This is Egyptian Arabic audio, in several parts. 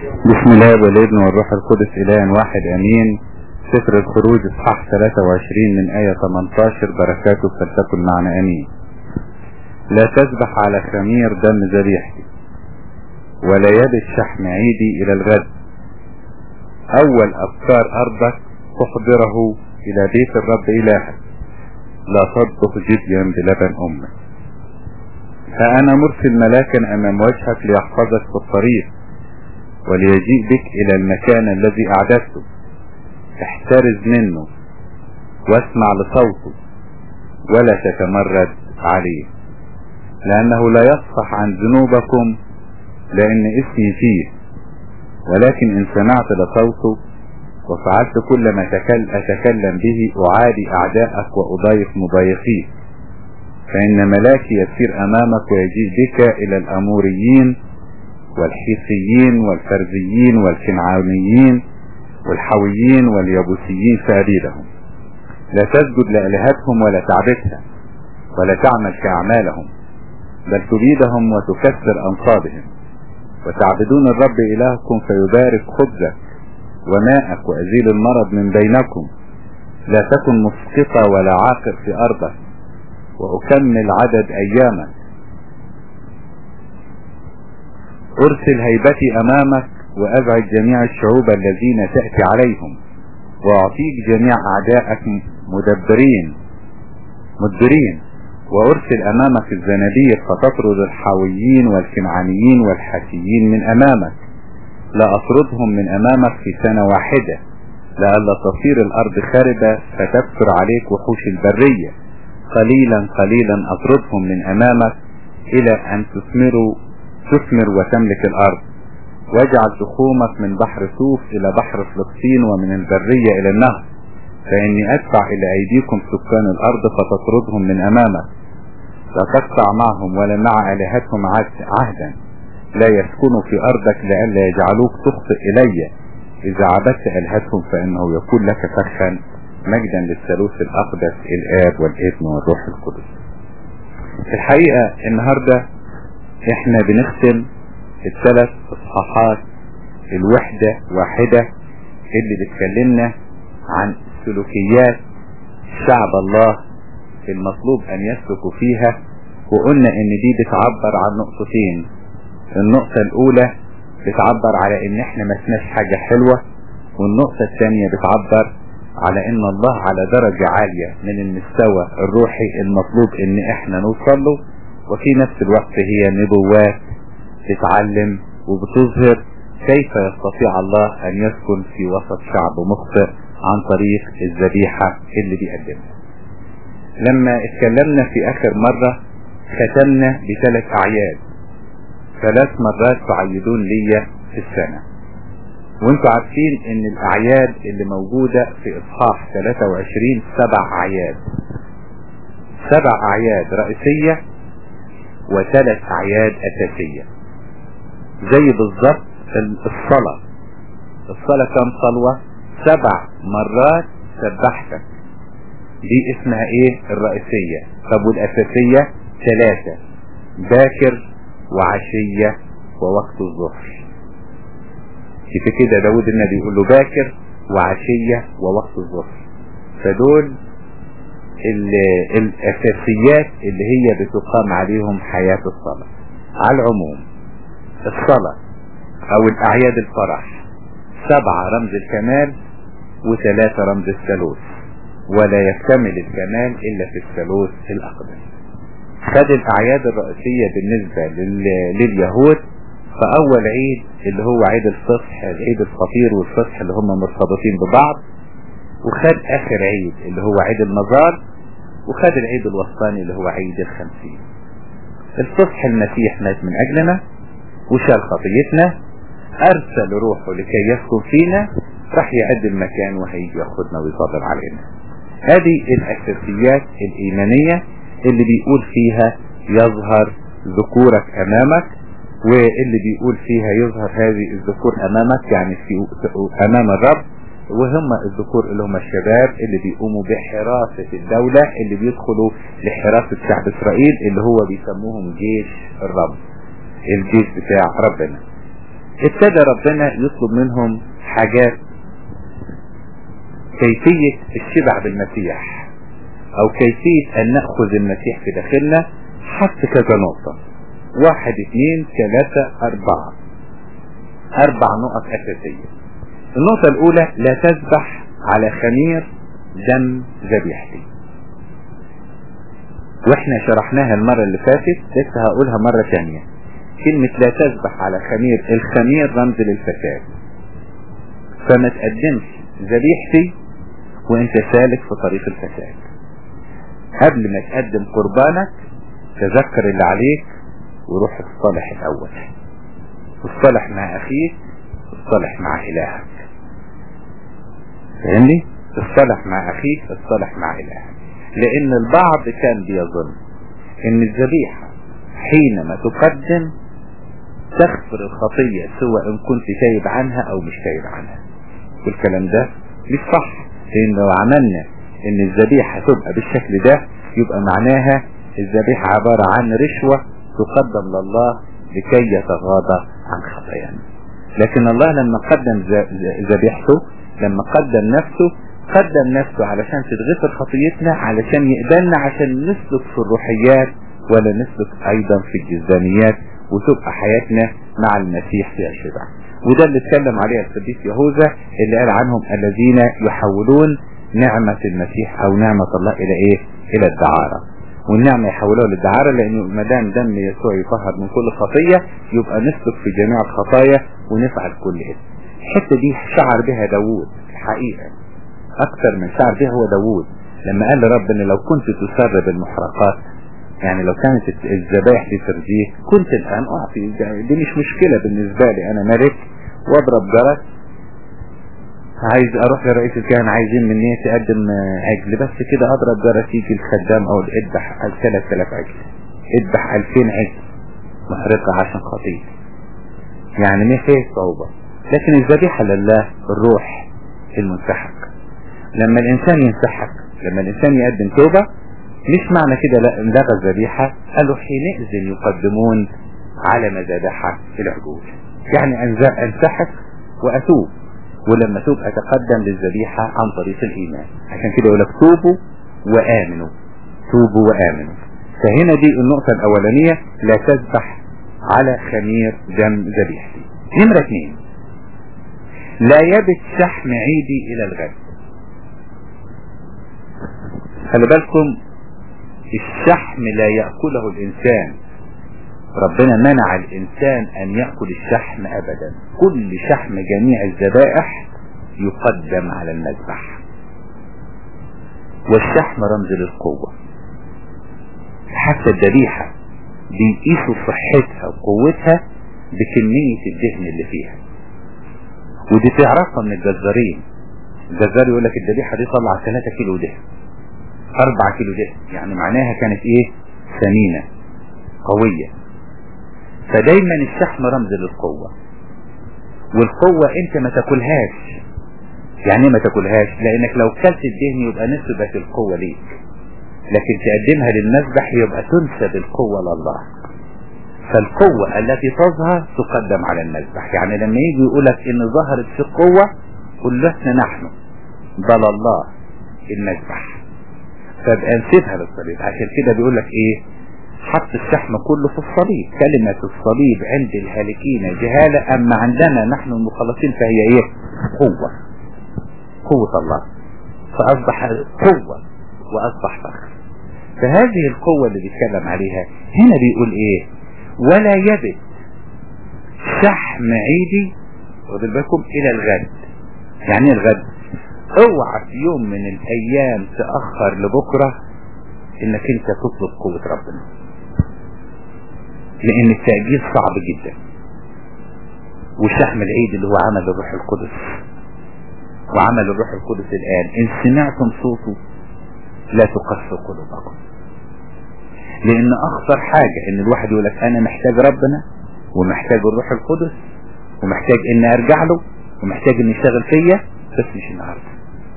بسم الله والابن والروح القدس إله واحد أمين سفر الخروج اصحاح 23 من آية 18 بركاته فلتكن معنا أمين لا تذبح على خمير دم ذبيحتي ولا يبت شحم عيدي إلى الغد أول أبكار أرضك تحضره إلى بيت الرب إلهك لا تطبخ جديا بلبن أمك فأنا مرسل ملاكا أمام وجهك ليحفظك في الطريق وليجيء بك إلى المكان الذي أعددته احترز منه واسمع لصوته ولا تتمرد عليه لأنه لا يصفح عن ذنوبكم لأن اسمي فيه ولكن إن سمعت لصوته وفعلت كل ما أتكلم به أعادي أعداءك وأضايق مضايقيك فإن ملاكي يسير أمامك ويجيء بك إلى الأموريين والحيثيين والفرزيين والكنعانيين والحويين واليبوسيين فأريدهم لا تسجد لآلهتهم ولا تعبدها ولا تعمل كأعمالهم بل تريدهم وتكسر أنصابهم وتعبدون الرب إلهكم فيبارك خبزك وماءك وأزيل المرض من بينكم لا تكن مسقطة ولا عاقر في أرضك وأكمل عدد أيامك أرسل هيبتي أمامك وأبعد جميع الشعوب الذين تأتي عليهم وأعطيك جميع أعدائك مدبرين مدبرين وأرسل أمامك الزنابير فتطرد الحاويين والكنعانيين والحسيين من أمامك لا أطردهم من أمامك في سنة واحدة لئلا تصير الأرض خاربة فتكثر عليك وحوش البرية قليلا قليلا أطردهم من أمامك إلى أن تثمروا تثمر وتملك الأرض واجعل تخومك من بحر سوف إلى بحر فلسطين ومن البرية إلى النهر فإني أدفع إلى أيديكم سكان الأرض فتطردهم من أمامك لا تقطع معهم ولا مع آلهتهم عهدا لا يسكنوا في أرضك لئلا يجعلوك تخطئ إلي إذا عبدت آلهتهم فإنه يكون لك فخا مجدا للثالوث الأقدس الآب والابن والروح القدس في الحقيقة النهاردة احنا بنختم الثلاث اصحاحات الوحدة واحدة اللي بتكلمنا عن سلوكيات شعب الله المطلوب ان يسلكوا فيها وقلنا ان دي بتعبر عن نقطتين النقطة الاولى بتعبر على ان احنا ما سناش حاجة حلوة والنقطة الثانية بتعبر على ان الله على درجة عالية من المستوى الروحي المطلوب ان احنا نوصل له وفي نفس الوقت هي نبوات تتعلم وبتظهر كيف يستطيع الله ان يسكن في وسط شعب مخطئ عن طريق الذبيحة اللي بيقدمها لما اتكلمنا في اخر مرة ختمنا بثلاث اعياد ثلاث مرات تعيدون ليا في السنة وانتوا عارفين ان الاعياد اللي موجودة في اصحاح 23 سبع اعياد سبع اعياد رئيسية وثلاث اعياد اساسية زي بالظبط الصلاة الصلاة كم صلوة سبع مرات سبحتك دي اسمها ايه الرئيسية طب والاساسية ثلاثة باكر وعشية ووقت الظهر كيف كده داود النبي يقول له باكر وعشية ووقت الظهر فدول الاساسيات اللي هي بتقام عليهم حياة الصلاة على العموم الصلاة او الاعياد الفرح سبعة رمز الكمال وثلاثة رمز الثالوث ولا يكتمل الكمال الا في الثالوث الاقدس خد الاعياد الرئيسية بالنسبة لليهود فاول عيد اللي هو عيد الفصح عيد الفطير والفصح اللي هم مرتبطين ببعض وخد اخر عيد اللي هو عيد المزار وخد العيد الوسطاني اللي هو عيد الخمسين الفصح المسيح مات من اجلنا وشال خطيتنا ارسل روحه لكي يسكن فينا راح يعد المكان وهيجي ياخدنا ويفضل علينا هذه الاساسيات الايمانية اللي بيقول فيها يظهر ذكورك امامك واللي بيقول فيها يظهر هذه الذكور امامك يعني في امام الرب وهم الذكور اللي هم الشباب اللي بيقوموا بحراسة الدولة اللي بيدخلوا لحراسة شعب اسرائيل اللي هو بيسموهم جيش الرب الجيش بتاع ربنا ابتدى ربنا يطلب منهم حاجات كيفية الشبع بالمسيح او كيفية ان نأخذ المسيح في داخلنا حط كذا نقطة واحد اثنين ثلاثة اربعة اربع نقط اساسية النقطة الاولى لا تذبح على خمير دم ذبيحتي واحنا شرحناها المرة اللي فاتت لسه هقولها مرة تانية كلمة لا تذبح على خمير الخمير رمز للفساد فما تقدمش ذبيحتي وانت سالك في طريق الفساد قبل ما تقدم قربانك تذكر اللي عليك وروح اصطلح الاول اصطلح مع اخيك اصطلح مع الهك فاهمني اصطلح مع اخيك اصطلح مع الهك لان البعض كان بيظن ان الذبيحة حينما تقدم تغفر الخطية سواء ان كنت تايب عنها او مش تايب عنها والكلام ده مش صح لان لو عملنا ان الذبيحة تبقى بالشكل ده يبقى معناها الذبيحة عبارة عن رشوة تقدم لله لكي يتغاضى عن خطايانا لكن الله لما قدم ذبيحته لما قدم نفسه قدم نفسه علشان تتغفر خطيتنا علشان يقبلنا عشان نسلك في الروحيات ولا نسلك ايضا في الجزانيات وتبقى حياتنا مع المسيح فيها شبع وده اللي اتكلم عليه القديس يهوذا اللي قال عنهم الذين يحولون نعمة المسيح او نعمة الله الى ايه الى الدعارة والنعمة يحولوها للدعارة لانه ما دام دم يسوع يطهر من كل خطية يبقى نسلك في جميع الخطايا ونفعل كل اسم الحتة دي شعر بها داوود الحقيقة اكثر من شعر بها هو داوود لما قال لرب ان لو كنت تسر بالمحرقات يعني لو كانت الذبائح دي ترجيح كنت الان اعطي دي مش مشكلة بالنسبة لي انا ملك واضرب جرس عايز اروح لرئيس الكهنة عايزين مني تقدم عجل بس كده اضرب جرس يجي الخدام او اذبح 3000 عجل اذبح 2000 عجل محرقة عشان خطيئتي يعني ما فيه صعوبة لكن الذبيحة لله الروح المنسحق لما الانسان ينسحق لما الانسان يقدم توبة مش معنى كده لغى الذبيحة قالوا حينئذ يقدمون على مذابحة العجول يعني انسحق واتوب ولما توب اتقدم للذبيحة عن طريق الايمان عشان كده يقول لك توبوا وامنوا توبوا وامنوا فهنا دي النقطة الاولانية لا تذبح على خمير دم ذبيحتي نمرة اثنين لا يبت شحم عيدي الى الغد خلي بالكم الشحم لا يأكله الإنسان ربنا منع الإنسان أن يأكل الشحم أبدا كل شحم جميع الذبائح يقدم على المذبح والشحم رمز للقوة حتى الذبيحة بيقيسوا صحتها وقوتها بكمية الدهن اللي فيها ودي تعرفها من الجزارين الجزار يقول لك الذبيحة دي طلع 3 كيلو دهن 4 كيلو دهن يعني معناها كانت ايه ثمينة قوية فدايما الشحم رمز للقوة والقوة انت ما تاكلهاش يعني ما تاكلهاش لانك لو كلت الدهن يبقى نسبت القوة ليك لكن تقدمها للمذبح يبقى تنسب القوة لله فالقوة التي تظهر تقدم على المذبح يعني لما يجي يقولك ان ظهرت في القوة قل لسنا نحن بل الله المذبح فبقى نسيبها للصليب عشان كده بيقول لك ايه حط الشحم كله في الصليب كلمة الصليب عند الهالكين جهالة اما عندنا نحن المخلصين فهي ايه قوة قوة الله فاصبح قوة واصبح فخر فهذه القوة اللي بيتكلم عليها هنا بيقول ايه ولا يبت شحم عيدي واخد بالكم الى الغد يعني الغد اوعى في يوم من الايام تأخر لبكرة انك انت تطلب قوة ربنا لان التأجيل صعب جدا وشحم العيد اللي هو عمل الروح القدس وعمل الروح القدس الان ان سمعتم صوته لا تقسوا قلوبكم لان اخطر حاجة ان الواحد يقول لك انا محتاج ربنا ومحتاج الروح القدس ومحتاج ان ارجع له ومحتاج ان يشتغل فيا بس مش النهارده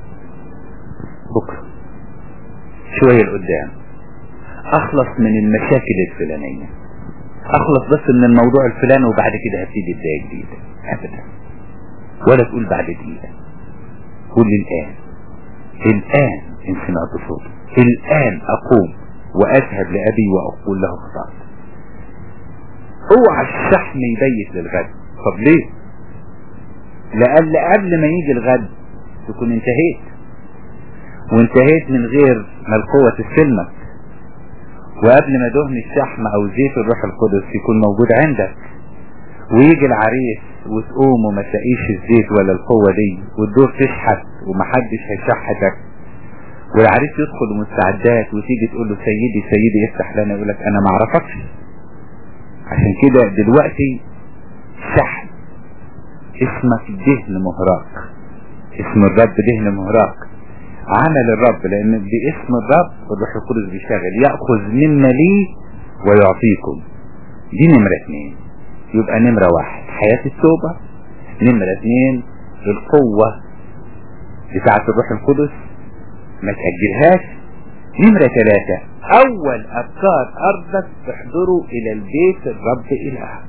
بكرة شوية لقدام اخلص من المشاكل الفلانية اخلص بس من الموضوع الفلاني وبعد كده هبتدي بداية جديدة ابدا ولا تقول بعد دقيقة قول الان الان ان سمعت صوته الان اقوم واذهب لابي واقول له خطأت اوعى الشحن يبيت للغد طب ليه لأن قبل ما يجي الغد تكون انتهيت وانتهيت من غير ما القوة تسلمك وقبل ما دهن الشحم او زيت الروح القدس يكون موجود عندك ويجي العريس وتقوم وما تلاقيش الزيت ولا القوة دي والدور تشحت ومحدش هيشحتك والعريس يدخل مستعدات وتيجي تقول له سيدي سيدي افتح لنا يقول لك انا ما اعرفكش عشان كده دلوقتي شحن اسمك دهن مهراق اسم الرب دهن مهراق عمل الرب لان باسم الرب الروح القدس بيشتغل يأخذ مما ليه ويعطيكم دي نمرة اثنين يبقى نمرة واحد حياة التوبة نمرة اثنين القوة بتاعة الروح القدس ما تأجلهاش نمرة ثلاثة اول افكار ارضك تحضروا الى البيت الرب الهك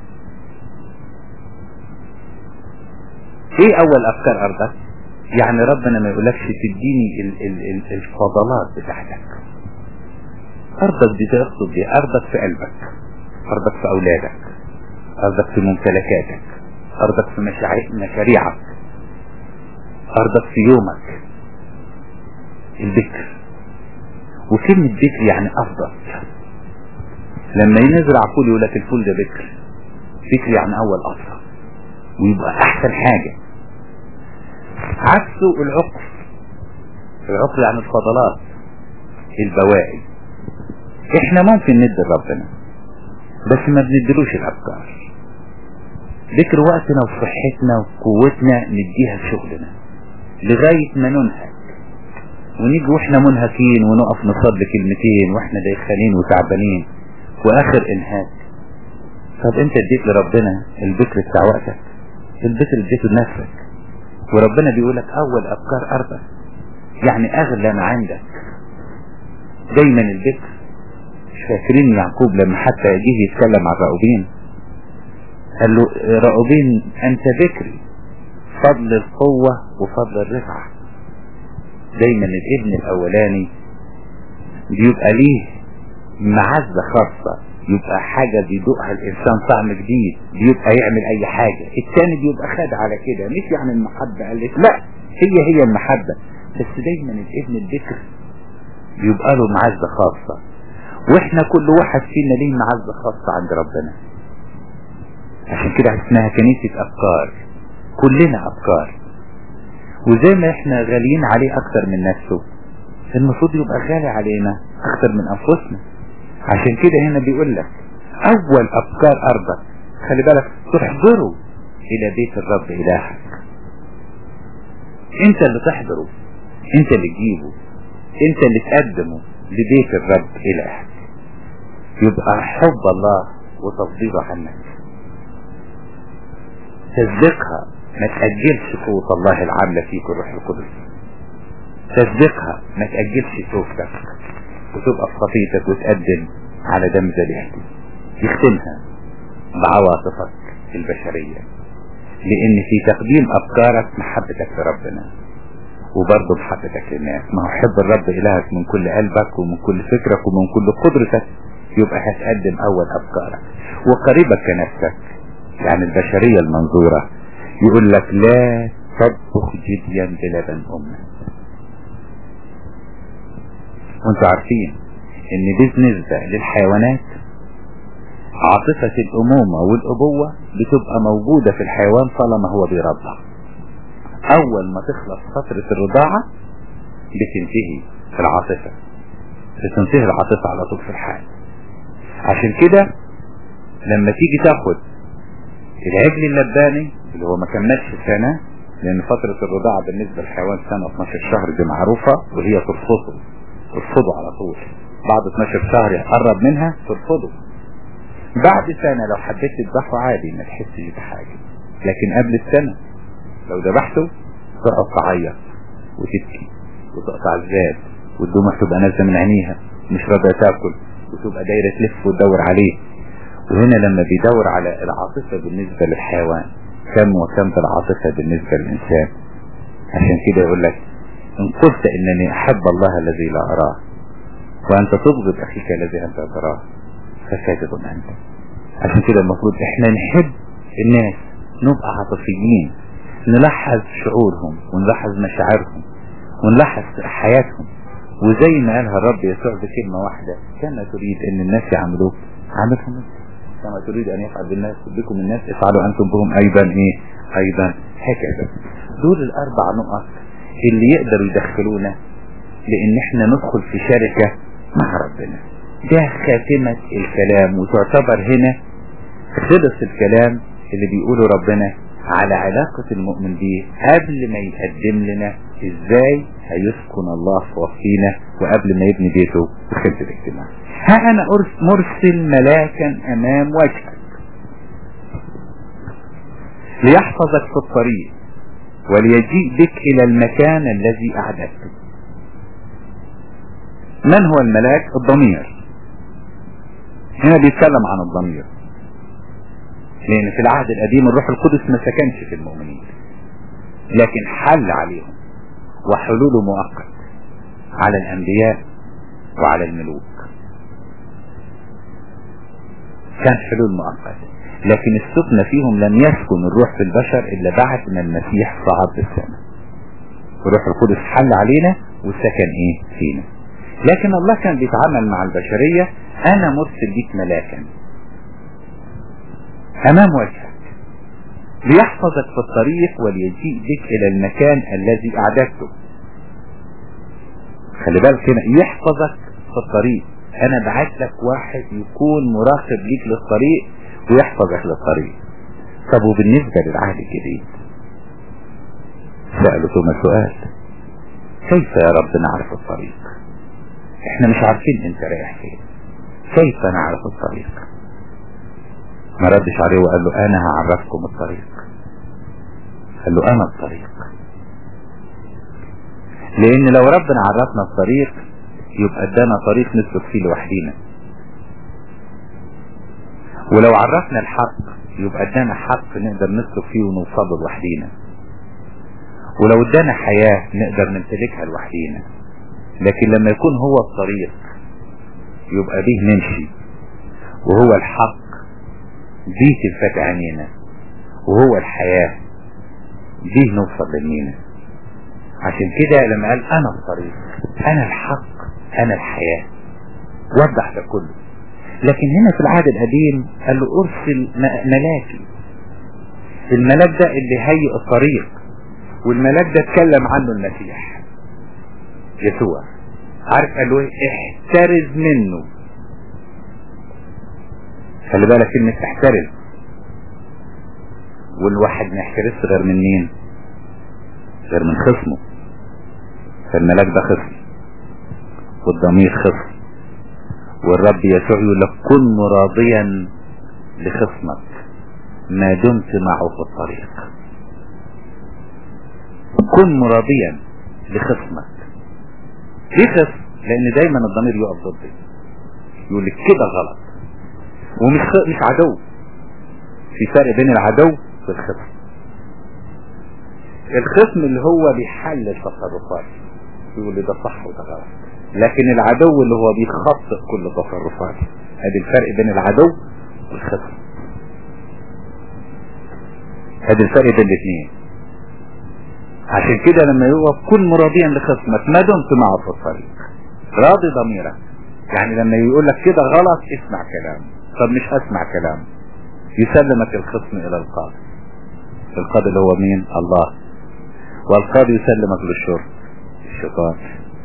ايه اول افكار ارضك يعني ربنا ما يقولكش تديني ال ال ال الفضلات بتاعتك ارضك دي تقصد دي ارضك في قلبك ارضك في اولادك ارضك في ممتلكاتك ارضك في مشاريعك ارضك في يومك الذكر وكلمة ذكر يعني افضل لما ينزل عقول يقول لك الفول ده ذكر ذكر يعني اول افضل ويبقى احسن حاجة عكسه العقل العقل يعني الفضلات البواقي احنا ممكن ندي لربنا بس ما بندلوش الافكار ذكر وقتنا وصحتنا وقوتنا نديها في شغلنا لغاية ما ننهك ونيجي واحنا منهكين ونقف نصلي كلمتين واحنا دايخانين وتعبانين واخر انهاك طب انت اديت لربنا الذكر بتاع وقتك الذكر اديته لنفسك وربنا بيقولك اول افكار ارضك يعني اغلى ما عندك دايما الذكر مش فاكرين يعقوب لما حتى جه يتكلم عن راؤوبين قال له راؤوبين انت ذكري فضل القوة وفضل الرفعة دايما الابن الاولاني بيبقى ليه معزة خاصة يبقى حاجة بيدوقها الانسان طعم جديد بيبقى يعمل اي حاجة الثاني بيبقى خد على كده مش يعني المحبة قال لك لا هي هي المحبة بس دايما الابن الذكر بيبقى له معزة خاصة واحنا كل واحد فينا ليه معزة خاصة عند ربنا عشان كده اسمها كنيسة افكار كلنا افكار وزي ما احنا غاليين عليه اكتر من نفسه المفروض يبقى غالي علينا اكتر من انفسنا عشان كده هنا بيقول لك اول افكار ارضك خلي بالك تحضره الى بيت الرب الهك انت اللي تحضره انت اللي تجيبه انت اللي تقدمه لبيت الرب الهك يبقى حب الله وتفضيله عنك تصديقها ما تأجلش قوة الله العاملة فيك الروح القدس تصديقها ما تأجلش توبتك وتبقى في خطيتك وتقدم على دم ذبيحتي يختمها بعواطفك البشرية لان في تقديم افكارك محبتك لربنا وبرضه محبتك للناس ما هو حب الرب الهك من كل قلبك ومن كل فكرك ومن كل قدرتك يبقى هتقدم اول افكارك وقريبك كنفسك يعني البشرية المنظورة يقول لك لا تطبخ جديا بلبن امك وانتوا عارفين ان بالنسبة للحيوانات عاطفة الامومة والابوة بتبقى موجودة في الحيوان طالما هو بيرضع اول ما تخلص فترة الرضاعة بتنتهي في العاطفة بتنتهي العاطفة على طول في الحال عشان كده لما تيجي تاخد العجل اللباني اللي هو ما كملش سنة لان فترة الرضاعة بالنسبة للحيوان سنة 12 شهر دي معروفة وهي ترفضه ترفضه على طول بعد 12 شهر يقرب منها ترفضه بعد سنة لو حبيت تذبحه عادي ما تحسش بحاجة لكن قبل السنة لو ذبحته تقف تعيط وتبكي وتقطع الزاد والدموع تبقى نازلة من عينيها مش راضية تاكل وتبقى دايرة تلف وتدور عليه وهنا لما بيدور على العاطفة بالنسبة للحيوان كم وكم في العاطفة بالنسبة للإنسان عشان كده يقول لك إن قلت إنني أحب الله الذي لا أراه وأنت تبغض أخيك الذي أنت تراه فكاذب أنت عشان كده المفروض إحنا نحب الناس نبقى عاطفيين نلاحظ شعورهم ونلاحظ مشاعرهم ونلاحظ حياتهم وزي ما قالها الرب يسوع بكلمة واحدة كما تريد ان الناس يعملوك عاملهم انت كما تريد ان يفعل بالناس بكم الناس افعلوا انتم بهم ايضا ايه ايضا هكذا دول الاربع نقط اللي يقدروا يدخلونا لان احنا ندخل في شركة مع ربنا ده خاتمة الكلام وتعتبر هنا خلص الكلام اللي بيقوله ربنا على علاقة المؤمن به قبل ما يقدم لنا ازاي هيسكن الله في وفينا وقبل ما يبني بيته في خلف الاجتماع ها انا مرسل ملاكا امام وجهك ليحفظك في الطريق وليجيء بك الى المكان الذي اعددته من هو الملاك الضمير هنا بيتكلم عن الضمير لان في العهد القديم الروح القدس ما سكنش في المؤمنين لكن حل عليهم وحلوله مؤقت على الانبياء وعلى الملوك كان حلول مؤقت لكن السكن فيهم لم يسكن الروح في البشر الا بعد ما المسيح صعد للسماء الروح القدس حل علينا وسكن ايه فينا لكن الله كان بيتعامل مع البشرية انا مرسل ليك ملاكا امام وجهك ليحفظك في الطريق وليجيء بك الى المكان الذي اعددته خلي بالك هنا يحفظك في الطريق انا بعت لك واحد يكون مراقب ليك للطريق ويحفظك للطريق طب وبالنسبة للعهد الجديد سألوا ثم سؤال كيف يا رب نعرف الطريق احنا مش عارفين انت رايح فين كيف نعرف الطريق ما ردش عليه وقال له انا هعرفكم الطريق قال له انا الطريق لان لو ربنا عرفنا الطريق يبقى ادانا طريق نسلك فيه لوحدينا ولو عرفنا الحق يبقى ادانا حق نقدر نسلك فيه ونوصل لوحدينا ولو ادانا حياة نقدر نمتلكها لوحدينا لكن لما يكون هو الطريق يبقى به نمشي وهو الحق دي تلفت عينينا وهو الحياة دي نوصل للمينا عشان كده لما قال انا الطريق انا الحق انا الحياة وضح ده كله لكن هنا في العهد القديم قال له ارسل ملاكي الملاك ده اللي هيئ الطريق والملاك ده اتكلم عنه المسيح يسوع عارف قال له احترز منه خلي بالك كلمة احترز والواحد ما يحترزش غير من مين غير من خصمه فالملاك ده خصم والضمير خصم والرب يسوع يقول لك كن مراضيا لخصمك ما دمت معه في الطريق كن مراضيا لخصمك ليه خصم لان دايما الضمير يقف ضدي يقول لك كده غلط ومش مش عدو في فرق بين العدو والخصم الخصم اللي هو بيحلل تصرفات يقول لي ده صح وده غلط لكن العدو اللي هو بيخطئ كل تصرفاتي ادي الفرق بين العدو والخصم ادي الفرق بين الاثنين عشان كده لما يقف كن مراضيا لخصمك ما دمت معه في الطريق راضي ضميرك يعني لما يقول لك كده غلط اسمع كلامه طب مش هسمع كلامه يسلمك الخصم الى القاضي القاضي اللي هو مين الله والقاضي يسلمك للشرط الشيطان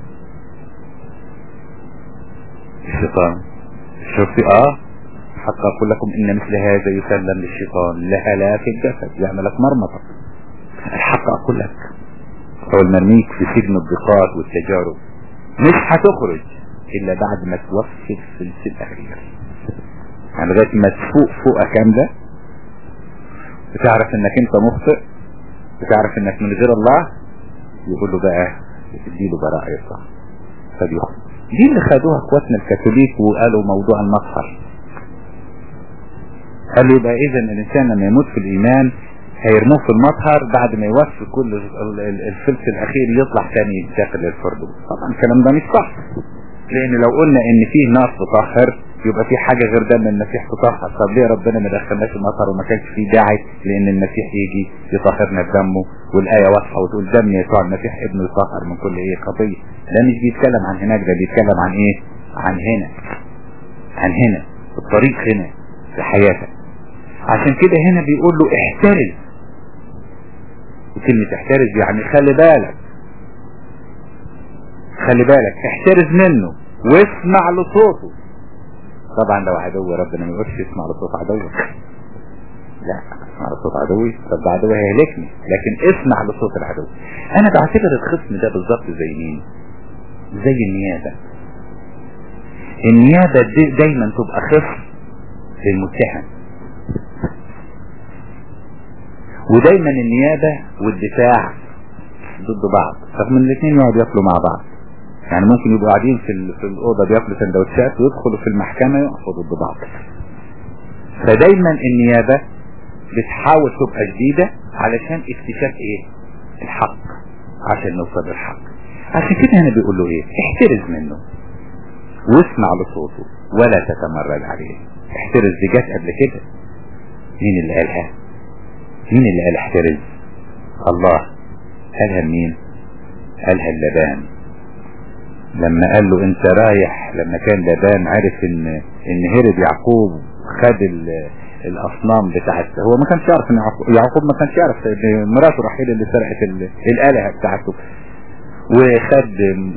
الشيطان شوفي اه حتى اقول لكم ان مثل هذا يسلم للشيطان لهلاك الجسد يعملك مرمطة الحق اقول لك هو المرميك في سجن الضيقات والتجارب مش هتخرج الا بعد ما توفي الثلث الاخير يعني لغايه ما تفوق فوقه كامله بتعرف انك انت مخطئ بتعرف انك من غير الله يقول له بقى اديله براءة يصح فبيخرج دي اللي خدوها اخواتنا الكاثوليك وقالوا موضوع المصهر قالوا يبقى اذا الانسان لما يموت في الايمان هيرموه في المطهر بعد ما يوفي كل الفلس الاخير يطلع تاني داخل الفردوس طبعا الكلام ده مش صح لان لو قلنا ان فيه نار تطهر يبقى في حاجة غير دم المسيح تطهر طب ليه ربنا ما دخلناش المطهر وما كانش فيه داعي لان المسيح يجي يطهرنا بدمه والاية واضحة وتقول دم يسوع المسيح ابنه يطهر من كل ايه خطية ده مش بيتكلم عن هناك ده بيتكلم عن ايه عن هنا عن هنا الطريق هنا في حياتك عشان كده هنا بيقول له احترز وكلمة احترز يعني خلي بالك خلي بالك احترز منه واسمع لصوته طبعا لو عدو ربنا ما يقولش اسمع لصوت عدوك لا اسمع لصوت عدوي طب عدوي هيهلكني لكن اسمع لصوت العدو انا بعتبر الخصم ده بالظبط زي مين زي النيابة النيابة دي دايما تبقى خصم للمتهم ودايما النيابة والدفاع ضد بعض رغم ان الاثنين يقعدوا ياكلوا مع بعض يعني ممكن يبقوا قاعدين في في الاوضه بياكلوا سندوتشات ويدخلوا في المحكمه يقفوا ضد بعض فدايما النيابه بتحاول تبقى جديده علشان اكتشاف ايه الحق عشان نوصل للحق عشان كده هنا بيقول له ايه احترز منه واسمع لصوته ولا تتمرد عليه احترز دي جت قبل كده مين اللي قالها مين اللي قال احترز الله قالها مين قالها اللبان لما قال له انت رايح لما كان لبان عرف ان ان هرب يعقوب خد الاصنام بتاعت هو ما كانش يعرف ان يعقوب ما كانش يعرف ان مراته رحيل اللي سرقت الالهه بتاعته وخد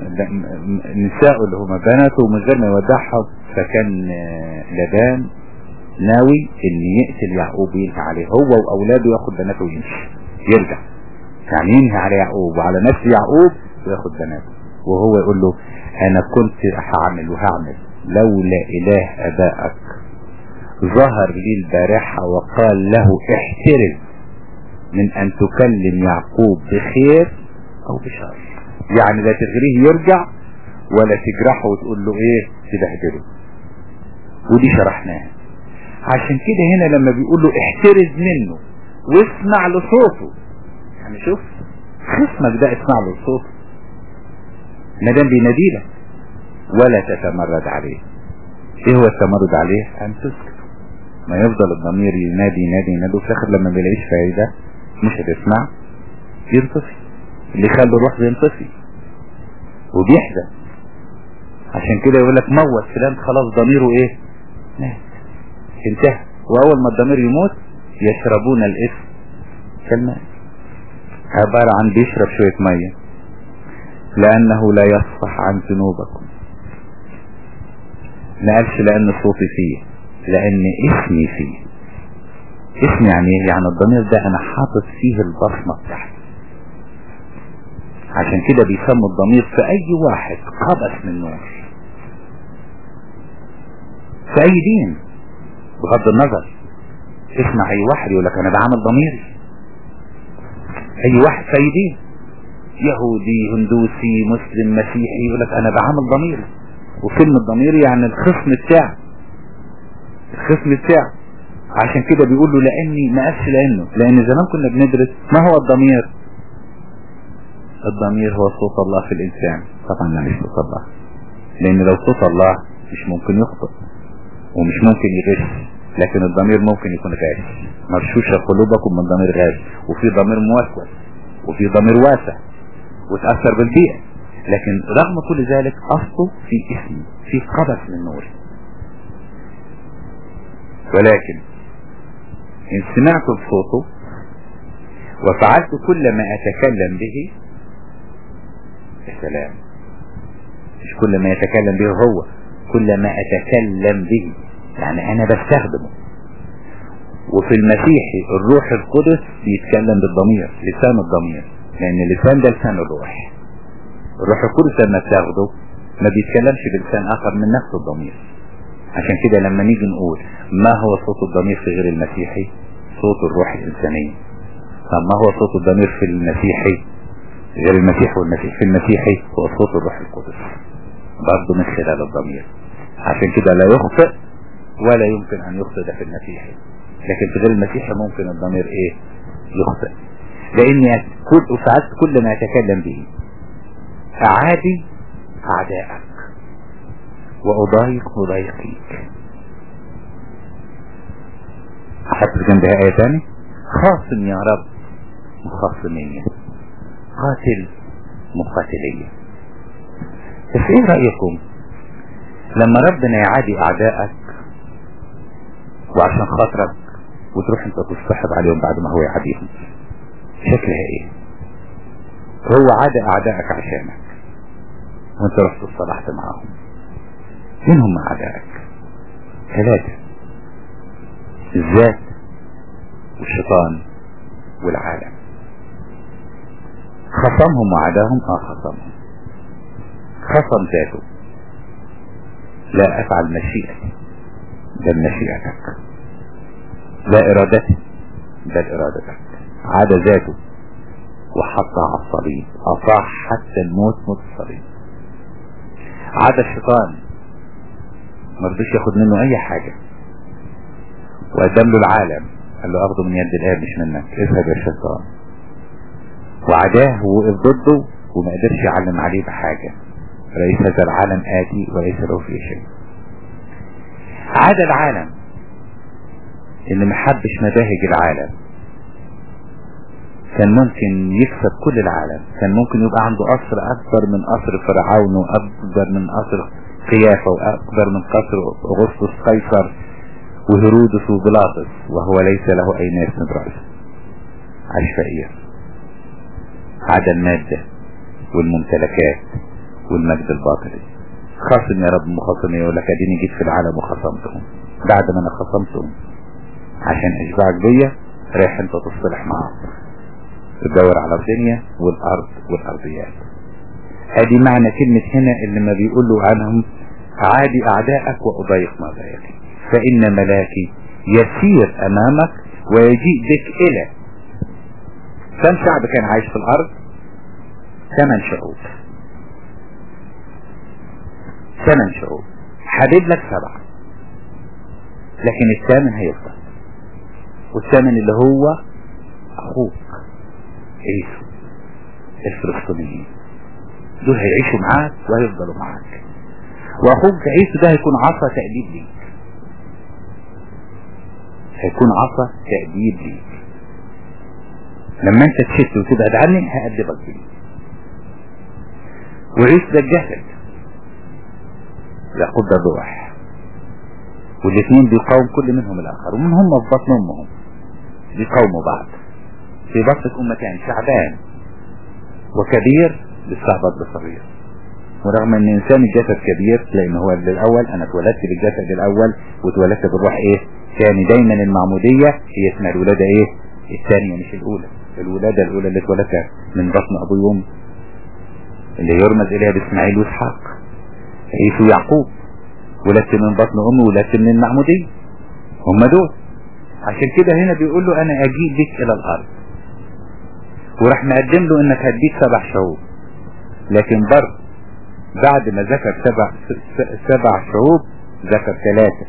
نساءه اللي هم بناته ومن غير ما يودعها فكان لبان ناوي ان يقتل يعقوب ينهي عليه هو واولاده ياخد بناته ويمشي يرجع يعني ينهي على يعقوب وعلى نفس يعقوب وياخد بناته وهو يقول له انا كنت هعمل وهعمل لولا اله ابائك ظهر لي البارحة وقال له احترز من ان تكلم يعقوب بخير او بشر يعني لا تغريه يرجع ولا تجرحه وتقول له ايه تبهدله ودي شرحناها عشان كده هنا لما بيقول له احترز منه واسمع لصوته يعني شوف خصمك ده اسمع له صوته ما دام بيناديلك ولا تتمرد عليه ايه هو التمرد عليه ان تسكت ما يفضل الضمير ينادي ينادي ينادي وفي الاخر لما بيلاقيش فايدة مش هتسمع ينطفي اللي يخلي الروح بينطفي وبيحزن عشان كده يقول لك موت فلان خلاص ضميره ايه مات انتهى واول ما الضمير يموت يشربون الاسم كالماء عبارة عن بيشرب شوية مية لأنه لا يصفح عن ذنوبكم ما قالش لأن صوتي فيه لأن اسمي فيه اسمي يعني ايه يعني الضمير ده أنا حاطط فيه البصمة بتاعتي عشان كده بيسموا الضمير في أي واحد قبس من نور في أي دين بغض النظر اسمع أي واحد يقول لك أنا بعمل ضميري أي واحد في أي دين يهودي هندوسي مسلم مسيحي يقول لك انا بعمل ضميري وكلمة ضميري يعني الخصم بتاعه الخصم بتاعه عشان كده بيقول له لاني ما قالش لانه لان زمان كنا بندرس ما هو الضمير الضمير هو صوت الله في الانسان طبعا لا مش صوت الله لان لو صوت الله مش ممكن يخطئ ومش ممكن يغش لكن الضمير ممكن يكون غاش مرشوشة قلوبكم من ضمير غاش وفي ضمير موسوس وفي ضمير واسع وتأثر بالبيئة لكن رغم كل ذلك أصله في اسمي في قبس من نور ولكن إن سمعت صوته وفعلت كل ما أتكلم به السلام مش كل ما يتكلم به هو كل ما أتكلم به يعني أنا بستخدمه وفي المسيح الروح القدس بيتكلم بالضمير لسان الضمير لان اللسان ده لسان الروح الروح القدس لما بتاخده ما بيتكلمش بلسان اخر من نفس الضمير عشان كده لما نيجي نقول ما هو صوت الضمير في غير المسيحي صوت الروح الانسانية طب ما هو صوت الضمير في المسيحي غير المسيح والمسيح في المسيحي هو صوت الروح القدس برضه من خلال الضمير عشان كده لا يخطئ ولا يمكن ان يخطئ ده في المسيحي لكن في غير المسيحي ممكن الضمير ايه يخطئ لاني كل فعلت كل ما اتكلم به اعادي اعدائك واضايق مضايقيك احط جنبها ايه تاني خاصم يا رب مخاصمية قاتل مقاتلية بس ايه رأيكم لما ربنا يعادي اعدائك وعشان خاطرك وتروح انت تصطحب عليهم بعد ما هو يعاديهم شكلها ايه هو عادى اعدائك عشانك وانت رحت اصطلحت معاهم مين هم اعدائك ثلاثة الذات والشيطان والعالم خصمهم وعداهم اه خصمهم خصم ذاته لا افعل مشيئتي بل مشيئتك لا ارادتي بل ارادتك عاد ذاته وحطها على الصليب اطاع حتى الموت موت الصليب عاد الشيطان مرضيش ياخد منه اي حاجة وقدم له العالم قال له اخده من يد الاب مش منك اذهب يا شيطان وعداه ووقف ضده وما قدرش يعلم عليه بحاجة رئيس هذا العالم آتي وليس له فيه شيء عاد العالم اللي محبش مباهج العالم كان ممكن يكسب كل العالم كان ممكن يبقى عنده قصر اكبر من قصر فرعون واكبر من قصر قيافة واكبر من قصر اغسطس قيصر وهرودس وبيلاطس وهو ليس له اي ناس من رأسه عشفائية عدا المادة والممتلكات والمجد الباطلي خاصم يا رب مخاصم يقول لك اديني جيت في العالم وخصمتهم بعد ما انا خصمتهم عشان اشبعك بيا رايح انت تصطلح معاهم تدور على الدنيا والارض والارضيات ادي معنى كلمة هنا اللي ما بيقولوا عنهم عادي اعدائك واضايق مضايقي فان ملاكي يسير امامك ويجيء بك الى كم شعب كان عايش في الارض ثمان شعوب ثمان شعوب حبيب لك سبعة لكن الثامن هيفضل والثامن اللي هو اخوك عيسو الفلسطينيين دول هيعيشوا معاك وهيفضلوا معاك واخوك عيسو ده هيكون عصا تأديب ليك هيكون عصا تأديب ليك لما انت تشت وتبعد عني هأدبك بيه وعيسو ده الجسد يعقوب ده الروح والاثنين بيقاوم كل منهم الاخر ومن هم في بطن امهم بيقاوموا بعض في بطن امتين شعبان وكبير بيستعبط بصغير ورغم ان انسان الجسد كبير لان هو الاول انا اتولدت بالجسد الاول واتولدت بالروح ايه ثاني دايما المعمودية هي اسمها الولادة ايه الثانية مش الاولى الولادة الاولى اللي اتولدتها من بطن ابوي وامي اللي يرمز اليها باسماعيل واسحاق عيسو يعقوب ولدت من بطن امي ولدت من المعمودية هم دول عشان كده هنا بيقول له انا اجيب بك الى الارض وراح مقدم له انك هديك سبع شعوب لكن برضه بعد ما ذكر سبع سبع شعوب ذكر ثلاثة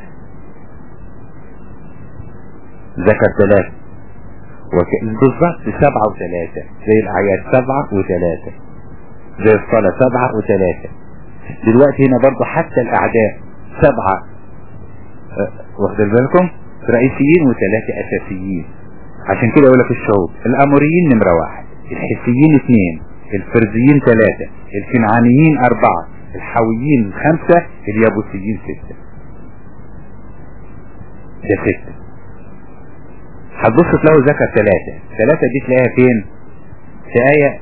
ذكر ثلاثة بالظبط سبعة وثلاثة زي الأعياد سبعة وثلاثة زي الصلاة سبعة وثلاثة دلوقتي هنا برضه حتى الأعداء سبعة أه واخد بالكم رئيسيين وثلاثة أساسيين عشان كده يقول لك الشعوب الأموريين نمرة واحد الحسيين اثنين الفرزيين ثلاثة الكنعانيين أربعة الحويين خمسة اليابوسيين ستة ده ستة هتبص تلاقوا ذكر ثلاثة ثلاثة دي تلاقيها فين في آية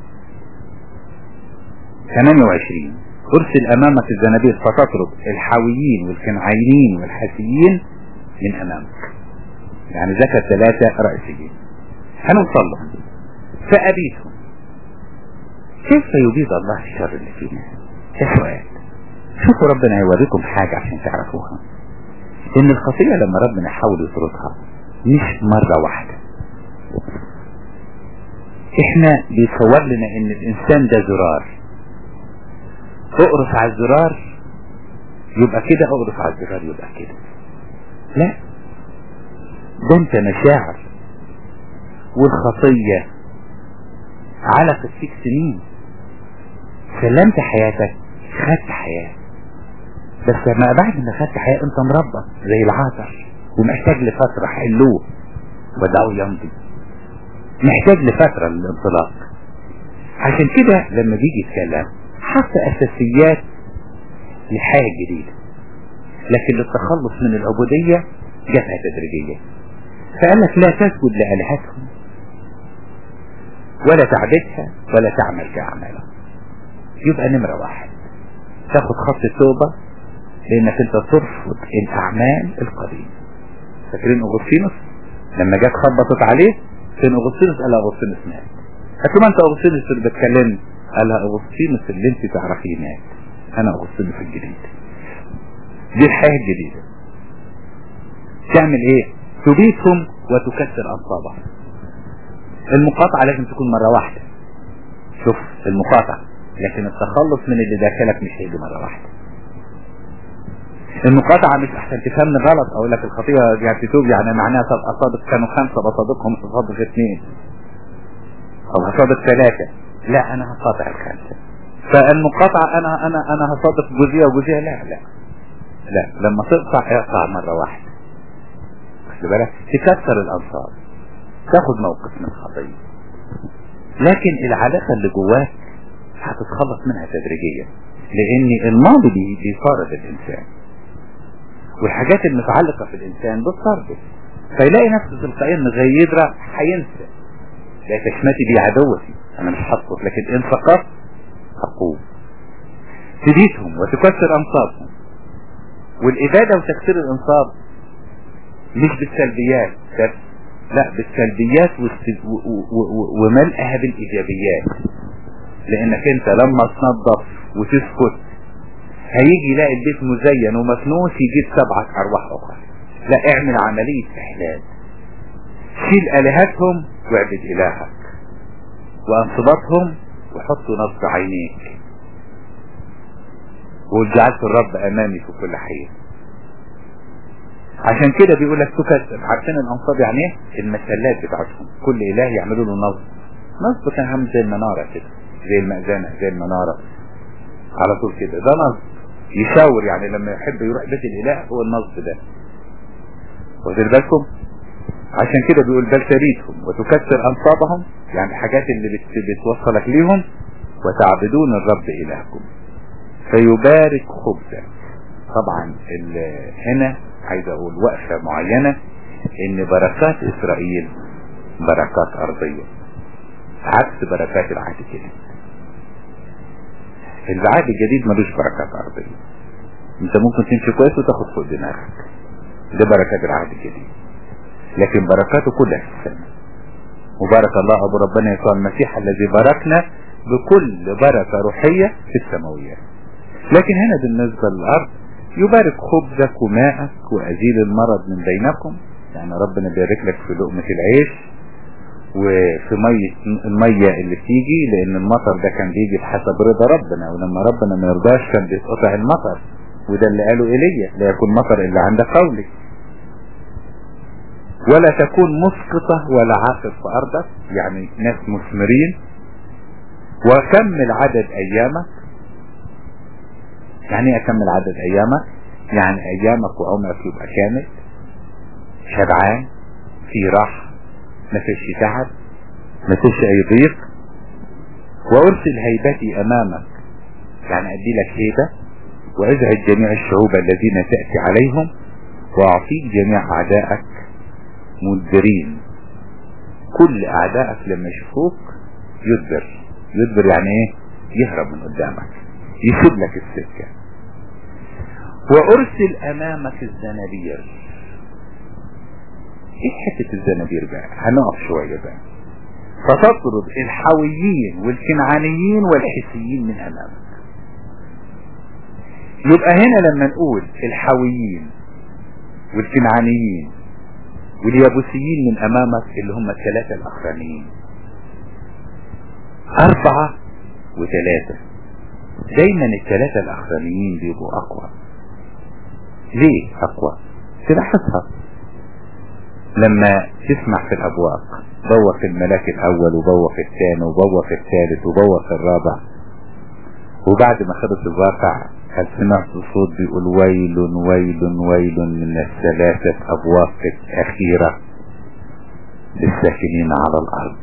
28 ارسل امامك الزنابير فتطرد الحاويين والكنعانيين والحسيين من امامك يعني ذكر ثلاثة رئيسيين هنوصل لهم فأبيتهم كيف يبيد الله الشر اللي فينا ده سؤال شوفوا ربنا هيوريكم حاجة عشان تعرفوها ان الخطيئة لما ربنا يحاول يطردها مش مرة واحدة احنا بيتصور لنا ان الانسان ده زرار اقرص على الزرار يبقى كده اقرص على الزرار يبقى كده لا ده انت مشاعر والخطية علقت فيك سنين سلمت حياتك خدت حياة بس ما بعد ما خدت حياة انت مربط زي العطش ومحتاج لفترة حلوه ودعوه يمضي محتاج لفترة للانطلاق عشان كده لما بيجي يتكلم حط اساسيات لحاجة جديدة لكن للتخلص من العبودية جابها تدريجيا فقال لك لا تسجد لآلهتهم ولا تعبدها ولا تعمل كأعمالهم يبقى نمرة واحد تاخد خط التوبة لانك انت ترفض الاعمال القديمة فاكرين اغسطينوس لما جت خبطت عليه كان اغسطينوس قال اغسطينوس مات قالت له ما انت اغسطينوس اللي بتكلمني قال لها اغسطينوس اللي انت تعرفيه مات انا اغسطينوس الجديد دي الحياة الجديدة تعمل ايه تبيتهم وتكسر انصابهم المقاطعة لازم تكون مرة واحدة شوف المقاطعة لكن التخلص من اللي داخلك مش هيجي مرة واحدة المقاطعة مش احسن تفهمني غلط اقول لك الخطيئة يعني تتوب يعني معناها طب اصادق كانوا خمسة بصادقهم اصادق اثنين او هصادق ثلاثة لا انا هقاطع الخمسة فالمقاطعة انا انا انا هصادق جزئية وجزئية لا لا لا لما تقطع اقطع مرة واحدة خد بالك تكسر الانصار تاخد موقف من الخطية لكن العلاقة اللي جواك هتتخلص منها تدريجيا لان الماضي بي- بيفارض الانسان والحاجات المتعلقة في الانسان بتفرضه فيلاقي نفسه تلقائيا مغيدرة هينسى لا تشمتي بي عدوتي انا مش هسقط لكن ان سقطت هقوم تبيتهم وتكسر انصابهم والابادة وتكسير الانصاب مش بالسلبيات بس لا بالسلبيات والس- و- و- و- وملئها بالايجابيات لانك انت لما تنظف وتسكت هيجي يلاقي البيت مزين ومفنوس يجيب سبعة ارواح اخرى لا اعمل عملية احلال شيل الهتهم واعبد الهك وانصباتهم وحطوا نصب عينيك وقل جعلت الرب امامي في كل حين عشان كده بيقول لك تكسر عارفين الانصاب يعني ايه المسلات بتاعتهم كل اله يعملوا له نصب نصب كان عامل زي المنارة كده زي المأذنة زي المنارة على طول كده ده نصب يشاور يعني لما يحب يروح بيت الاله هو النصب ده واخدين بالكم عشان كده بيقول بل تريدهم وتكسر انصابهم يعني الحاجات اللي بت بتوصلك ليهم وتعبدون الرب الهكم فيبارك خبزك طبعا ال- هنا عايز اقول وقفة معينة ان بركات اسرائيل بركات ارضية عكس بركات العهد الجديد العهد الجديد ملوش بركات ارضية انت ممكن تمشي كويس وتاخد فوق دماغك ده بركات العهد الجديد لكن بركاته كلها في السماء وبارك الله ابو ربنا يسوع المسيح الذي باركنا بكل بركة روحية في السماويات لكن هنا بالنسبة للأرض يبارك خبزك وماءك وأزيل المرض من بينكم يعني ربنا بيبارك لك في لقمة العيش وفي مية المية اللي بتيجي لأن المطر ده كان بيجي بحسب رضا ربنا ولما ربنا ما يرضاش كان بيتقطع المطر وده اللي قاله إيليا لا يكون مطر إلا عند قولك ولا تكون مسقطة ولا عاصف في أرضك يعني ناس مثمرين وكمل عدد أيامك يعني ايه اكمل عدد ايامك يعني ايامك وعمرك يبقى كامل شبعان في راحة ما فيش تعب ما فيش اي ضيق وارسل هيبتي امامك يعني ادي لك هيبة وازعج جميع الشعوب الذين تأتي عليهم واعطيك جميع اعدائك مدبرين كل اعدائك لما يشوفوك يدبر يدبر يعني ايه يهرب من قدامك يسيب لك السكة وارسل امامك الزنابير ايه حتة الزنابير بقى هنقف شوية بقى فتطرد الحويين والكنعانيين والحسيين من امامك يبقى هنا لما نقول الحويين والكنعانيين واليابوسيين من امامك اللي هم الثلاثة الاخرانيين اربعة وثلاثة دايما الثلاثة الاخرانيين بيبقوا اقوى ليه اقوى تلاحظها لما تسمع في الابواق بوق الملاك الاول وبوق الثاني وبوق الثالث وبوق الرابع وبعد ما خلص الواقع هل سمعت صوت بيقول ويل ويل ويل من الثلاثة ابواق الاخيرة للساكنين على الارض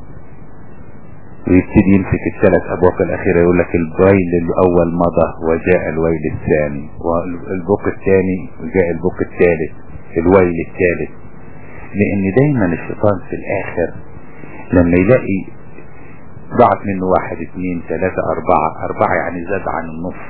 ويبتدي يمسك الثلاث ابواق الاخيرة يقول لك الويل الاول مضى وجاء الويل الثاني والبوق الثاني وجاء البوق الثالث الويل الثالث لان دايما الشيطان في الاخر لما يلاقي ضاعت منه واحد اثنين ثلاثة اربعة اربعة يعني زاد عن النص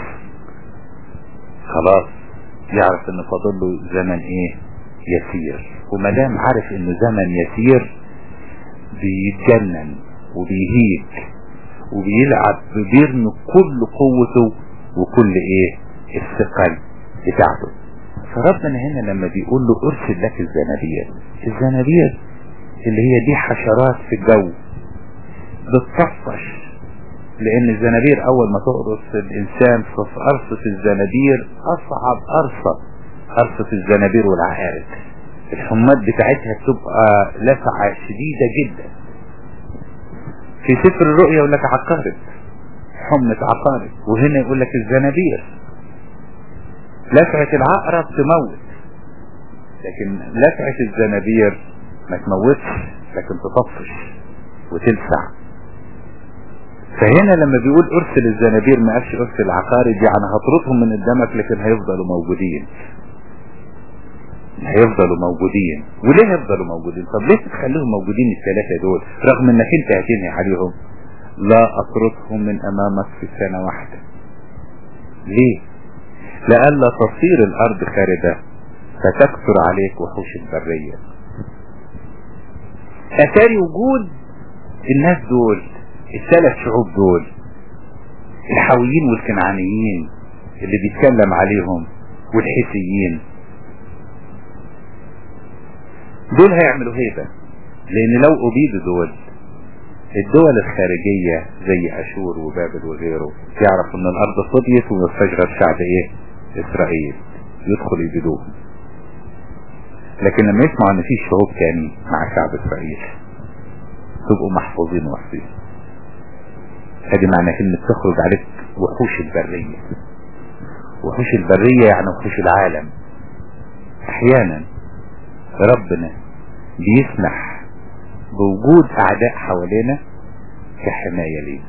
خلاص يعرف ان فاضل له زمن ايه يسير وما دام عارف انه زمن يسير بيتجنن وبيهيج وبيلعب بيرمي كل قوته وكل ايه الثقل بتاعته فربنا هنا لما بيقول له ارسل لك الزنابير الزنابير اللي هي دي حشرات في الجو بتطفش لان الزنابير اول ما تقرص الانسان في قرصة الزنابير اصعب قرصة قرصة الزنابير والعقارب الحمات بتاعتها بتبقى لسعة شديدة جدا في سفر الرؤيا يقول لك عقارب حمة عقارب وهنا يقول لك الزنابير لسعة العقرب تموت لكن لسعة الزنابير ما تموتش لكن تطفش وتلسع فهنا لما بيقول ارسل الزنابير ما قالش ارسل العقارب يعني هطردهم من قدامك لكن هيفضلوا موجودين هيفضلوا موجودين وليه هيفضلوا موجودين طب ليه تخليهم موجودين الثلاثة دول رغم انك انت هتنهي عليهم لا اطردهم من امامك في سنة واحدة ليه لألا تصير الارض خاربة فتكثر عليك وحوش البرية اتاري وجود الناس دول الثلاث شعوب دول الحاويين والكنعانيين اللي بيتكلم عليهم والحيثيين دول هيعملوا هيبة لان لو ابيدوا دول الدول الخارجية زي اشور وبابل وغيره يعرف ان الارض فضيت وما فيهاش غير شعب ايه اسرائيل يدخل يبيدوهم لكن لما يسمعوا ان في شعوب تاني مع شعب اسرائيل تبقوا محفوظين وحفظين هذه معنى كلمة تخرج عليك وحوش البرية وحوش البرية يعني وحوش العالم احيانا ربنا بيسمح بوجود اعداء حوالينا كحماية لينا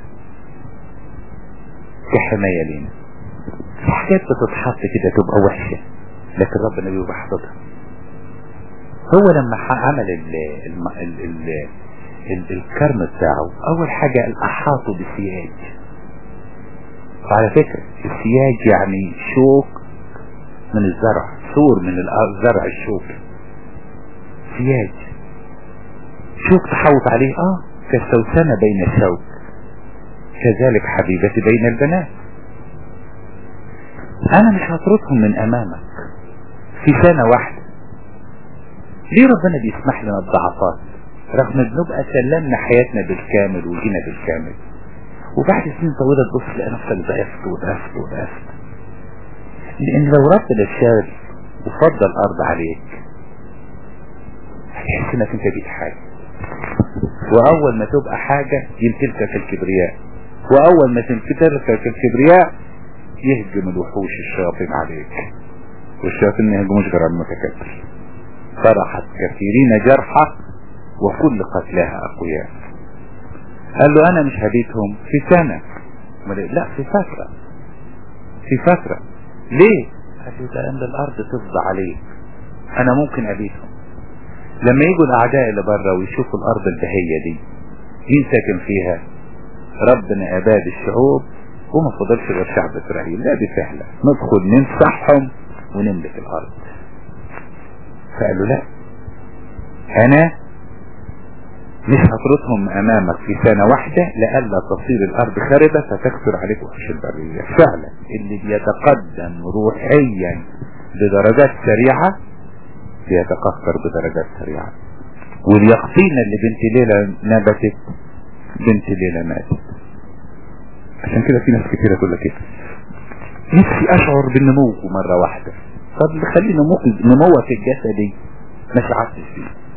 كحماية لينا في حاجات بتتحط كده تبقى وحشة لكن ربنا بيبقى حاططها هو لما عمل ال ال ال ال ال الكرم بتاعه اول حاجة الاحاطه بسياج وعلى فكرة السياج يعني شوك من الزرع سور من الزرع الشوك سياج شوك تحوط عليه اه كالسوسنة بين الشوك كذلك حبيبتي بين البنات انا مش هطردهم من امامك في سنة واحدة ليه ربنا بيسمح لنا الضعفات رغم ان نبقى سلمنا حياتنا بالكامل وجينا بالكامل وبعد سنين طويلة تبص تلاقي نفسك ضعفت وضعفت وضعفت لان لو ربنا شال وفضل الارض عليك هتحس انك انت بيت حاجة واول ما تبقى حاجة يمتلكك الكبرياء واول ما تمتلكك الكبرياء يهجم الوحوش الشياطين عليك والشياطين ما يهجموش غير على المتكبر فرحت كثيرين جرحى وكل قتلاها اقوياء قال له انا مش هبيتهم في سنة لا في فترة في فترة ليه قال له لان الارض تفضى عليك انا ممكن ابيتهم لما يجوا الاعداء اللي بره ويشوفوا الارض البهية دي مين ساكن فيها ربنا اباد الشعوب وما فضلش غير شعب اسرائيل لا دي سهلة ندخل نمسحهم ونملك الارض فقال له لا انا مش هطردهم امامك في سنة واحدة لألا تصير الارض خربة فتكثر عليك وحش البرية فعلا اللي بيتقدم روحيا بدرجات سريعة بيتقهقر بدرجات سريعة واليقطينة اللي بنت ليلة نبتت بنت ليلة ماتت عشان كده في ناس كتيرة تقول لك كده نفسي اشعر بالنمو مرة واحدة طب خلي نمو نموة في الجسدي ما شعرتش فيه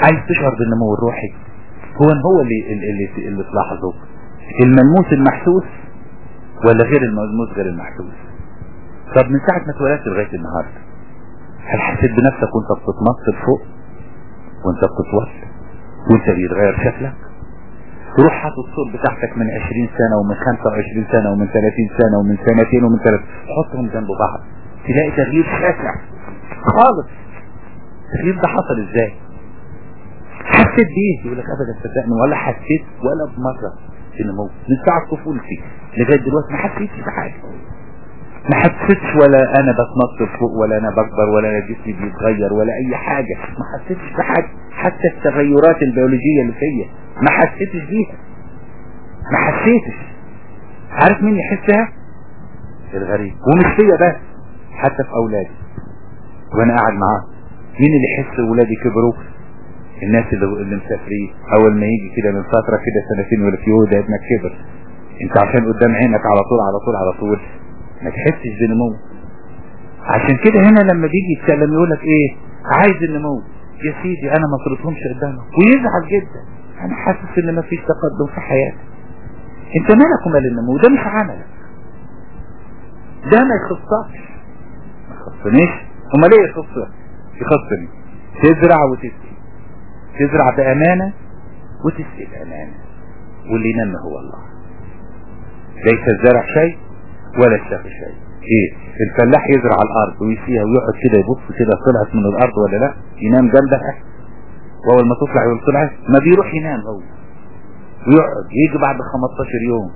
عايز تشعر بالنمو الروحي هو هو اللي اللي اللي تلاحظه الملموس المحسوس ولا غير الملموس غير المحسوس طب من ساعة ما اتولدت لغاية النهاردة هل حسيت بنفسك وانت بتتنطط فوق وانت بتتوصل وانت بيتغير شكلك روح حاطط الصور بتاعتك من 20 سنة ومن 25 سنة ومن 30 سنة ومن سنتين ومن ثلاث حطهم جنب بعض تلاقي تغيير شاسع خالص التغيير ده حصل ازاي حسيت بيه يقول لك ابدا صدقني ولا حسيت ولا بمرة في النمو من ساعة طفولتي لغاية دلوقتي ما حسيتش بحاجة ما حسيتش ولا انا بتنطط فوق ولا انا بكبر ولا انا جسمي بيتغير ولا اي حاجة ما حسيتش بحاجة حتى التغيرات البيولوجية اللي فيا ما حسيتش بيها ما حسيتش عارف مين يحسها الغريب ومش فيا بس حتى في اولادي وانا قاعد معاهم مين اللي يحس اولادي كبروا الناس اللي, اللي مسافرين اول ما يجي كده من فترة كده سنتين ولا في ده ابنك كبر انت عشان قدام عينك على طول على طول على طول ما تحسش بنمو عشان كده هنا لما بيجي يتكلم يقول لك ايه عايز النمو يا سيدي انا ما صرتهمش قدامك ويزعل جدا انا حاسس ان ما فيش تقدم في حياتي انت مالك ومال النمو ده مش عملك ده ما يخصكش ما يخصنيش امال ايه يخصك يخصني تزرع وتسقي تزرع بامانة وتسقي بامانة واللي ينمى هو الله ليس الزرع شيء ولا الشاف شيء ايه الفلاح يزرع الارض ويسقيها ويقعد كده يبص كده طلعت من الارض ولا لا ينام جنبها واول ما تطلع يقول طلعت ما بيروح ينام هو ويقعد يجي بعد 15 يوم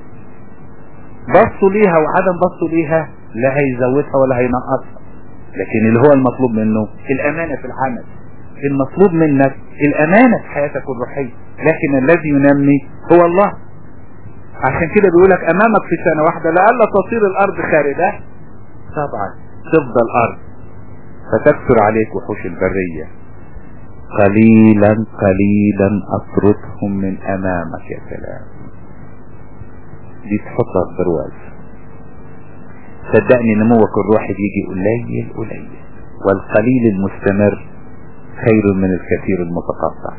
بصوا ليها وعدم بصوا ليها لا هيزودها ولا هينقصها لكن اللي هو المطلوب منه الامانة في العمل المطلوب منك الامانة في حياتك الروحية لكن الذي ينمي هو الله عشان كده بيقولك امامك في سنة واحدة لألا تصير الارض خاردة طبعا تفضل ارض فتكثر عليك وحوش البرية قليلا قليلا اطردهم من امامك يا سلام دي تحطها في برواز صدقني نموك الروحي بيجي قليل قليل والقليل المستمر خير من الكثير المتقطع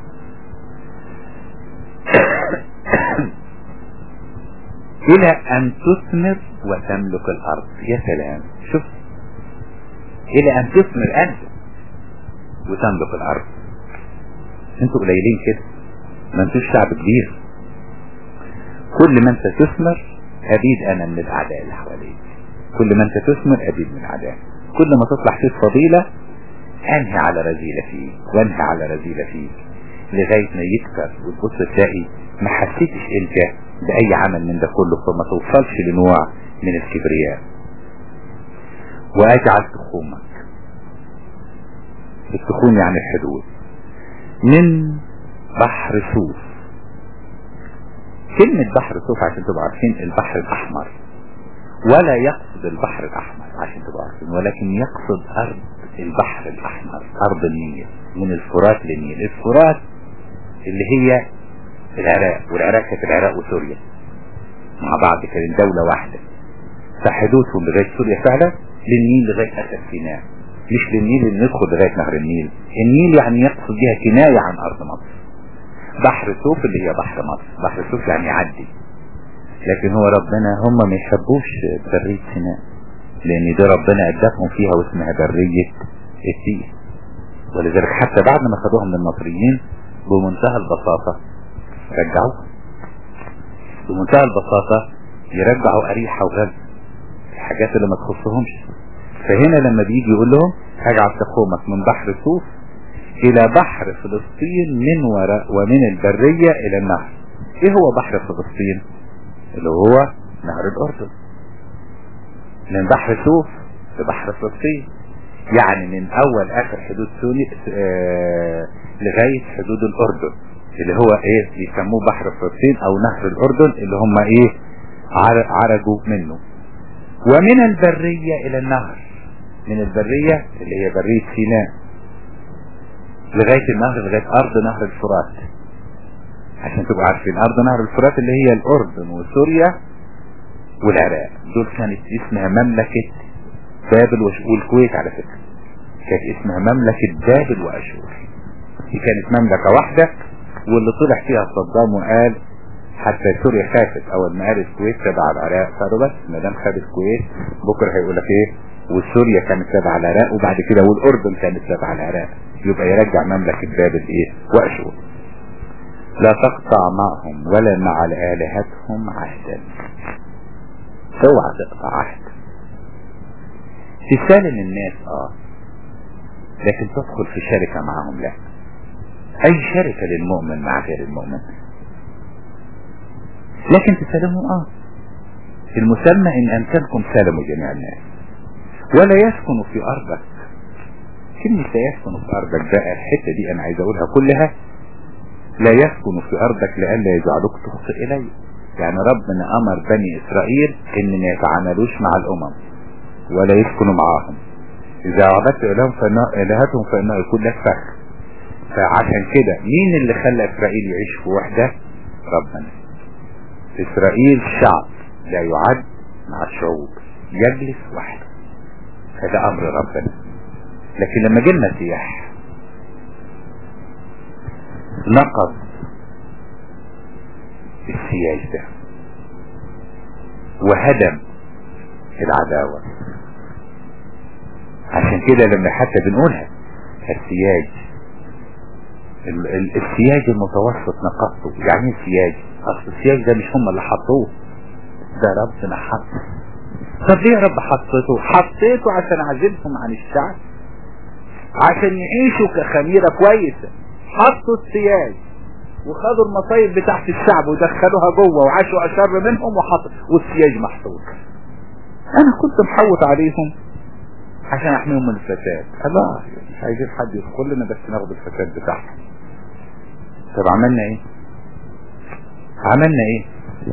الى ان تثمر وتملك الارض يا سلام شوف الى ان تثمر انت وتملك الارض انتوا قليلين كده ما انتوش شعب كبير كل ما انت تثمر ابيد انا من الاعداء اللي حواليك كل ما انت تثمر ابيد من الاعداء كل ما تطلع فيك فضيلة انهي على رذيلة فيك وانهي على رذيلة فيك لغاية ما يكثر وتبص تلاقي ما حسيتش انت باي عمل من ده كله فما توصلش لنوع من الكبرياء واجعل تخومك التخوم يعني الحدود من بحر سوف كلمة بحر سوف عشان تبقوا عارفين البحر الأحمر ولا يقصد البحر الأحمر عشان تبقوا عارفين ولكن يقصد أرض البحر الأحمر أرض النيل من الفرات للنيل الفرات اللي هي العراق والعراق كانت العراق وسوريا مع بعض كانت دولة واحدة فحدودهم لغاية سوريا فعلا للنيل لغاية أسد سيناء مش للنيل اللي ندخل لغاية نهر النيل النيل يعني يقصد بها كناية عن أرض مصر بحر سوف اللي هي بحر مصر بحر سوف يعني يعدي لكن هو ربنا هم ما يحبوش برية سيناء لان دي ربنا اداهم فيها واسمها برية التيه ولذلك حتى بعد ما خدوها من المصريين بمنتهى البساطة رجعوها بمنتهى البساطة يرجعوا أريحة وغزة الحاجات اللي ما تخصهمش فهنا لما بيجي يقول لهم اجعل تخومك من بحر سوف الى بحر فلسطين من وراء ومن البرية الى النهر ايه هو بحر فلسطين اللي هو نهر الاردن من بحر سوف لبحر فلسطين يعني من اول اخر حدود سوريا آه لغاية حدود الاردن اللي هو ايه بيسموه بحر فلسطين او نهر الاردن اللي هم ايه عرجوا منه ومن البرية الى النهر من البرية اللي هي برية سيناء لغاية النهر لغاية ارض نهر الفرات عشان تبقوا عارفين ارض نهر الفرات اللي هي الاردن وسوريا والعراق دول كانت اسمها مملكة بابل والكويت على فكرة كانت اسمها مملكة بابل واشور دي كانت مملكة واحدة واللي طلع فيها صدام وقال حتى سوريا خافت اول ما قال الكويت تبع العراق قالوا بس ما دام خد الكويت بكره هيقول لك ايه وسوريا كانت تبع العراق وبعد كده والاردن كانت تبع العراق يبقى يرجع مملكة بابل ايه واشور لا تقطع معهم ولا مع آلهتهم عهدا اوعى تقطع عهد تسالم الناس اه لكن تدخل في شركة معهم لا اي شركة للمؤمن مع غير المؤمن لكن تسالمهم اه المسمى ان امكنكم سالموا جميع الناس ولا يسكن في ارضك كلمة لا يسكن في ارضك بقى الحتة دي انا عايز اقولها كلها لا يسكن في ارضك لئلا يجعلوك تخطئ الي يعني ربنا امر بني اسرائيل ان ما يتعاملوش مع الامم ولا يسكنوا معاهم اذا عبدت الههم فالهتهم فانه يكون لك فخر فعشان كده مين اللي خلى اسرائيل يعيش في وحدة ربنا اسرائيل شعب لا يعد مع الشعوب يجلس وحده هذا امر ربنا لكن لما جه المسيح نقض السياج ده وهدم العداوة عشان كده لما حتى بنقولها السياج السياج المتوسط نقصته يعني ايه سياج اصل السياج ده مش هم اللي حطوه ده ربنا حطه طب ليه يا رب حطيته حطيته عشان اعزلهم عن الشعب عشان يعيشوا كخميرة كويسة حطوا السياج وخدوا المصايب بتاعت الشعب ودخلوها جوه وعاشوا اشر منهم وحط والسياج محطوط انا كنت محوط عليهم عشان احميهم من الفساد الله مش عايزين حد يدخل لنا بس ناخد الفساد بتاعهم طب عملنا ايه عملنا ايه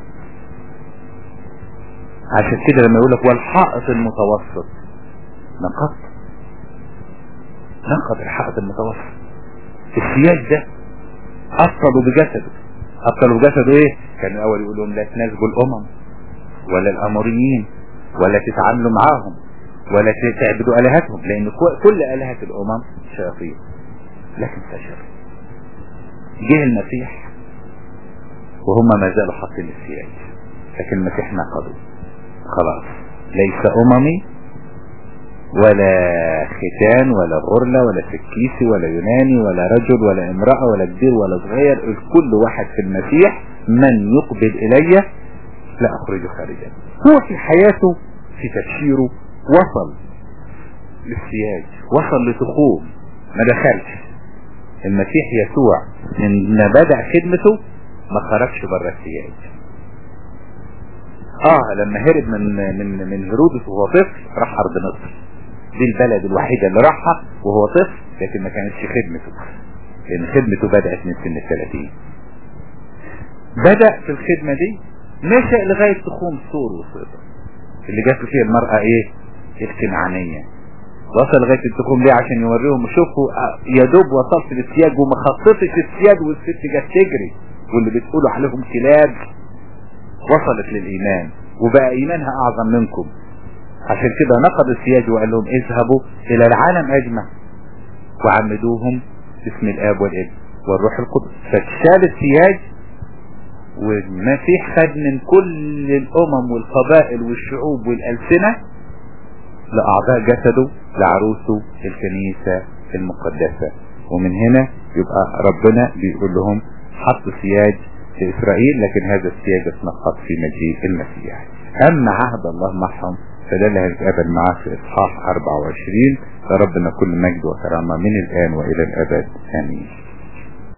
عشان كده لما يقول لك والحائط المتوسط نقض نقض الحائط المتوسط السياج ده اثروا بجسده اثروا بجسده ايه كان الاول يقول لهم لا تنازلوا الامم ولا الاموريين ولا تتعاملوا معاهم ولا تعبدوا الهتهم لان كل الهة الامم شياطين لكن فشل جه المسيح وهم ما زالوا حاطين السياج لكن المسيح نقضوا خلاص ليس اممي ولا ختان ولا غرلة ولا سكيسي ولا يوناني ولا رجل ولا امرأة ولا كبير ولا صغير كل واحد في المسيح من يقبل الي لا اخرجه خارجا هو في حياته في تبشيره وصل للسياج وصل لتخوم ما دخلش المسيح يسوع من ما بدأ خدمته ما خرجش بره السياج اه لما هرب من من من هيرودس وهو طفل راح ارض مصر دي البلد الوحيدة اللي راحها وهو طفل لكن ما كانتش خدمته لان خدمته بدأت من سن الثلاثين بدأ في الخدمة دي مشى لغاية تخوم سور وصيدا اللي جات فيها المرأة ايه الكنعانية وصل لغاية التخوم ليه عشان يوريهم شوفوا يا دوب وصلت للسياج وما خططش السياج والست جت تجري واللي بتقولوا عليهم كلاب وصلت للإيمان وبقى إيمانها أعظم منكم عشان كده نقض السياج وقال لهم اذهبوا إلى العالم أجمع وعمدوهم باسم الآب والابن والروح القدس فشال السياج والمسيح خد من كل الأمم والقبائل والشعوب والألسنة لأعضاء جسده لعروسه الكنيسة المقدسة ومن هنا يبقى ربنا بيقول لهم حط سياج في إسرائيل لكن هذا السياج اتنقض في مجيء المسيح أما عهد الله معهم فده اللي هنتقابل معاه في إصحاح 24 فربنا كل مجد وكرامة من الآن وإلى الأبد آمين